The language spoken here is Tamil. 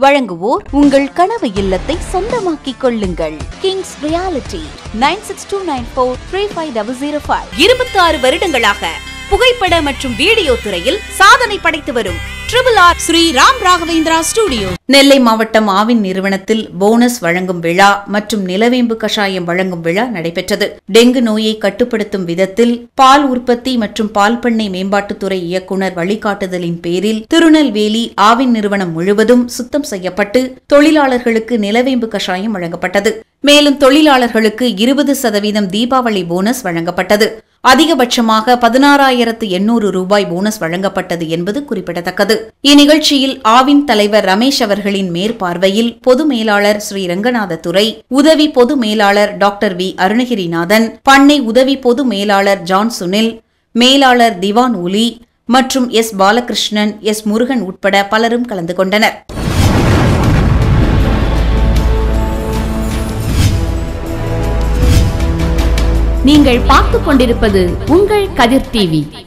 வழங்குவோர் உங்கள் கனவு இல்லத்தை சொந்தமாக்கிக் கொள்ளுங்கள் Kings Reality nine six two nine four three five double zero five இருபத்தி ஆறு வருடங்களாக புகைப்பட மற்றும் வீடியோ துறையில் சாதனை படைத்து வரும் triple R Sri Ram Raghavendra studio Nellai மாவட்டம் ஆவின் நிறுவனத்தில் போனஸ் வழங்கும் விழா மற்றும் நிலவேம்பு கஷாயம் வழங்கும் விழா நடைபெற்றது டெங்கு நோயை கட்டுப்படுத்தும் விதத்தில் பால் உற்பத்தி மற்றும் பால் பண்ணை மேம்பாட்டுத்துறை இயக்குநர் வழிகாட்டுதலின் பேரில் திருநெல்வேலி ஆவின் நிறுவனம் முழுவதும் சுத்தம் செய்யப்பட்டு தொழிலாளர்களுக்கு நிலவேம்பு கஷாயம் வழங்கப்பட்டது மேலும் தொழிலாளர்களுக்கு இருபது சதவீதம் தீபாவளி போனஸ் வழங்கப்பட்டது அதிகபட்சமாக பதினாறாயிரத்து எண்ணூறு ரூபாய் போனஸ் வழங்கப்பட்டது என்பது குறிப்பிடத்தக்கது இந்நிகழ்ச்சியில் ஆவின் தலைவர் ரமேஷ் அவர்களின் மேற்பார்வையில் பொது மேலாளர் ஸ்ரீ ரங்கநாத துரை உதவி பொது மேலாளர் டாக்டர் வி அருணகிரிநாதன் பண்ணை உதவி பொது மேலாளர் ஜான் சுனில் மேலாளர் திவான் உலி மற்றும் எஸ் பாலகிருஷ்ணன் எஸ் முருகன் உட்பட பலரும் கலந்து கொண்டனர் நீங்கள் பார்த்துக் கொண்டிருப்பது உங்கள் கதிர் டிவி